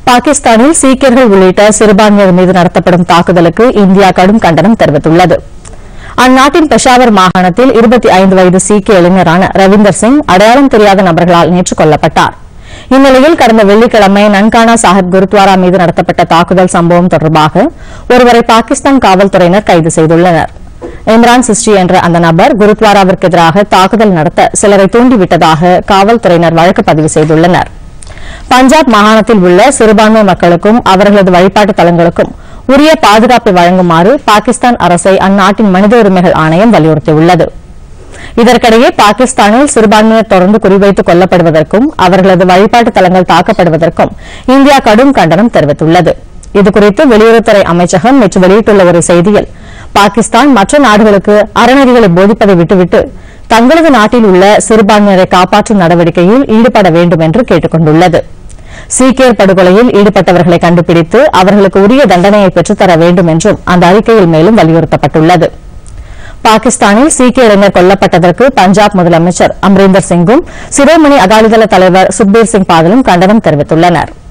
பாகிஸ்தானில் சீக்கியர்கள் உள்ளிட்ட சிறுபான்மையினர் மீது நடத்தப்படும் தாக்குதலுக்கு இந்தியா கடும் கண்டனம் தெரிவித்துள்ளது அந்நாட்டின் பெஷாவர் மாகாணத்தில் இருபத்தி ஐந்து வயது சீக்கிய இளைஞரான ரவீந்தர் சிங் அடையாளம் தெரியாத நபர்களால் நேற்று கொல்லப்பட்டார் இந்நிலையில் கடந்த வெள்ளிக்கிழமை நன்கானா சாஹிப் குருத்வாரா மீது நடத்தப்பட்ட தாக்குதல் சம்பவம் தொடர்பாக ஒருவரை பாகிஸ்தான் காவல்துறையினர் கைது செய்துள்ளனர் இம்ரான் சிஸ்டி என்ற அந்த நபர் குருத்வாராவிற்கு எதிராக தாக்குதல் நடத்த சிலரை தூண்டிவிட்டதாக காவல்துறையினர் வழக்கு பதிவு செய்துள்ளனர் பஞ்சாப் மாகாணத்தில் உள்ள சிறுபான்மை மக்களுக்கும் அவர்களது வழிபாட்டு தலங்களுக்கும் உரிய பாதுகாப்பை வழங்குமாறு பாகிஸ்தான் அரசை அந்நாட்டின் மனித உரிமைகள் ஆணையம் வலியுறுத்தியுள்ளது இதற்கிடையே பாகிஸ்தானில் சிறுபான்மையினர் தொடர்ந்து குறிவைத்து கொல்லப்படுவதற்கும் அவர்களது வழிபாட்டு தலங்கள் தாக்கப்படுவதற்கும் இந்தியா கடும் கண்டனம் தெரிவித்துள்ளது இதுகுறித்து வெளியுறவுத்துறை அமைச்சகம் நேற்று வெளியிட்டுள்ள ஒரு செய்தியில் பாகிஸ்தான் மற்ற நாடுகளுக்கு அறநெறிகளை போதிப்பதை விட்டுவிட்டு தங்களது நாட்டில் உள்ள சிறுபான்மையினரை காப்பாற்றும் நடவடிக்கையில் ஈடுபட வேண்டும் என்று கேட்டுக் கொண்டுள்ளது சீக்கியர் படுகொலையில் ஈடுபட்டவர்களை கண்டுபிடித்து அவர்களுக்கு உரிய தண்டனையை பெற்றுத்தர வேண்டும் என்றும் அந்த அறிக்கையில் மேலும் வலியுறுத்தப்பட்டுள்ளது பாகிஸ்தானில் சீக்கிய இளைஞர் கொல்லப்பட்டதற்கு பஞ்சாப் முதலமைச்சர் அம்ரீந்தர் சிங்கும் சிரோமணி அகாலிதள தலைவர் சுக்பீர் சிங் பாதலும் கண்டனம் தெரிவித்துள்ளனா்